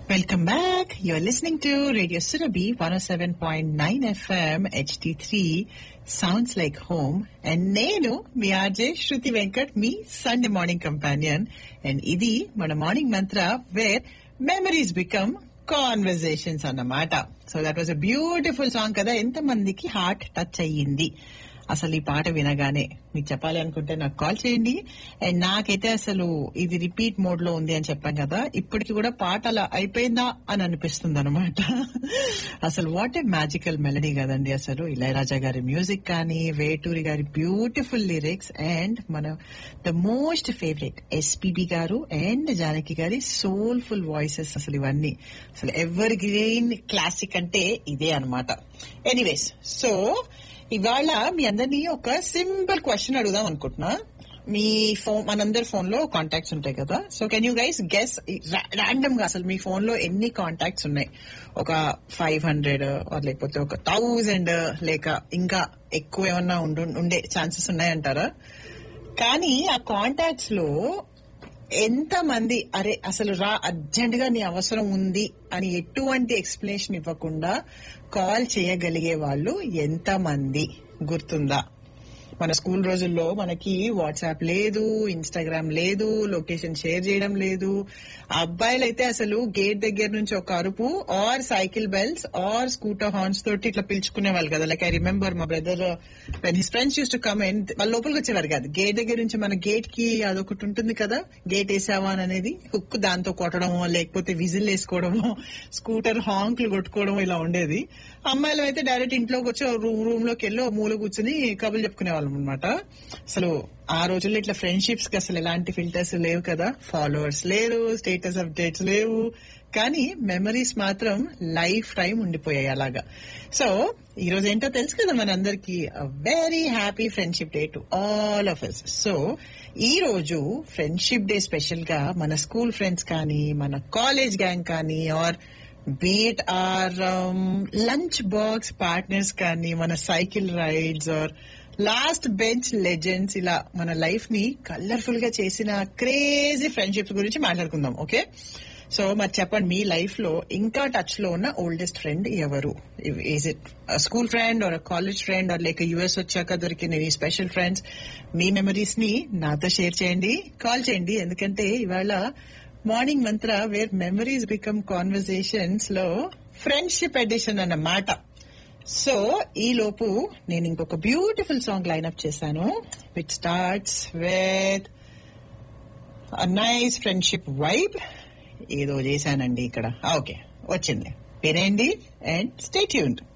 Welcome back. You're listening to Radio Surabhi 107.9 FM HD3 Sounds Like Home. And నేను మీ RJ Shruti Venkat మీ Sunday morning companion and ఇది మన morning mantra where memories become conversations అన్నమాట so that was a beautiful song కదా ఎంత మందికి heart touch అయ్యింది అసలు ఈ పాట వినగానే మీకు చెప్పాలి అనుకుంటే నాకు కాల్ చేయండి అండ్ నాకైతే అసలు ఇది రిపీట్ మోడ్ లో ఉంది అని చెప్పాను కదా ఇప్పటికి కూడా పాట అలా అయిపోయిందా అని అనిపిస్తుంది అనమాట అసలు వాట్ ఏ మ్యాజికల్ మెలడీ కదండి అసలు ఇళయరాజా గారి మ్యూజిక్ కానీ వేటూరి గారి బ్యూటిఫుల్ లిరిక్స్ అండ్ మన the most favourite SPB garu and Janaki గారి సోల్ఫుల్ వాయిసెస్ అసలు ఇవన్నీ అసలు ఎవర్ గ్రీన్ క్లాసిక్ అంటే ఇదే అనమాట ఎనీవేస్ సో ఇవాళ మీ అందరినీ ఒక సింపుల్ క్వశ్చన్ అడుగుదాం అనుకుంటున్నా మీ ఫోన్ మనందరి ఫోన్ లో కాంటాక్ట్స్ ఉంటాయి కదా so can you guys guess random గా అసలు మీ ఫోన్ లో ఎన్ని కాంటాక్ట్స్ ఉన్నాయి ఒక ఫైవ్ హండ్రెడ్ లేకపోతే ఒక థౌజండ్ లేక ఇంకా ఎక్కువ ఏమన్నా ఉండు ఉండే ఛాన్సెస్ ఉన్నాయంటారా కానీ ఆ కాంటాక్ట్స్ లో ఎంత మంది అరే అసలు రా అర్జెంట్ గా నీ అవసరం ఉంది అని ఎటువంటి ఎక్స్ప్లెనేషన్ ఇవ్వకుండా కాల్ చేయగలిగే వాళ్ళు ఎంత మంది గుర్తుందా మన స్కూల్ రోజుల్లో మనకి వాట్సాప్ లేదు ఇన్స్టాగ్రామ్ లేదు లొకేషన్ షేర్ చేయడం లేదు ఆ అబ్బాయిలు అయితే అసలు గేట్ దగ్గర నుంచి ఒక అరుపు or cycle bells or scooter horns తోటి ఇట్లా పిలుచుకునే వాళ్ళు కదా లైక్ ఐ రిమెంబర్ మా brother when his friends use to come and వాళ్ళ లోపలికి వచ్చేవారు కాదు గేట్ దగ్గర నుంచి మన గేట్ కి అదొకటి ఉంటుంది కదా గేట్ వేసావా అని అనేది హుక్ దాంతో కొట్టడమో లేకపోతే విజిల్ వేసుకోవడమో స్కూటర్ హాంక్లు కొట్టుకోవడమో ఇలా ఉండేది అమ్మాయిలు అయితే డైరెక్ట్ ఇంట్లోకి వచ్చి రూమ్ రూమ్ లోకి వెళ్ళి ఓ మూల కూర్చుని కబులు చెప్పుకునే వాళ్ళం అనమాట అసలు ఆ రోజుల్లో ఇట్లా ఫ్రెండ్షిప్స్ కి అసలు ఎలాంటి ఫిల్టర్స్ లేవు కదా ఫాలోవర్స్ లేరు స్టేటస్ అప్డేట్స్ లేవు కానీ మెమరీస్ మాత్రం లైఫ్ టైం ఉండిపోయాయి అలాగా సో ఈ రోజు ఏంటో తెలుసు కదా మనందరికి very happy friendship day to all of us so ఈ రోజు ఫ్రెండ్షిప్ డే స్పెషల్ గా మన స్కూల్ ఫ్రెండ్స్ కానీ మన కాలేజ్ గ్యాంగ్ కానీ or beat or lunch box partners కానీ మన cycle rides or last bench legends ఇలా మన లైఫ్ ని కలర్ఫుల్ గా చేసిన క్రేజీ ఫ్రెండ్షిప్స్ గురించి మాట్లాడుకుందాం ఓకే సో మరి చెప్పండి మీ లైఫ్ లో ఇంకా టచ్ లో ఉన్న ఓల్డెస్ట్ ఫ్రెండ్ ఎవరు is it school friend or college friend or లేక యుఎస్ వచ్చాక దొరికిన ఈ స్పెషల్ ఫ్రెండ్స్ మీ మెమరీస్ ని నాతో షేర్ చేయండి కాల్ చేయండి ఎందుకంటే ఇవాళ morning mantra where memories become conversations లో ఫ్రెండ్షిప్ ఎడిషన్ అన్నమాట సో ఈ లోపు నేను ఇంకొక బ్యూటిఫుల్ సాంగ్ లైన్అప్ చేశాను which starts with nice friendship vibe ఏదో చేశానండి ఇక్కడ ఓకే వచ్చింది వినేయండి అండ్ స్టే ట్యూన్డ్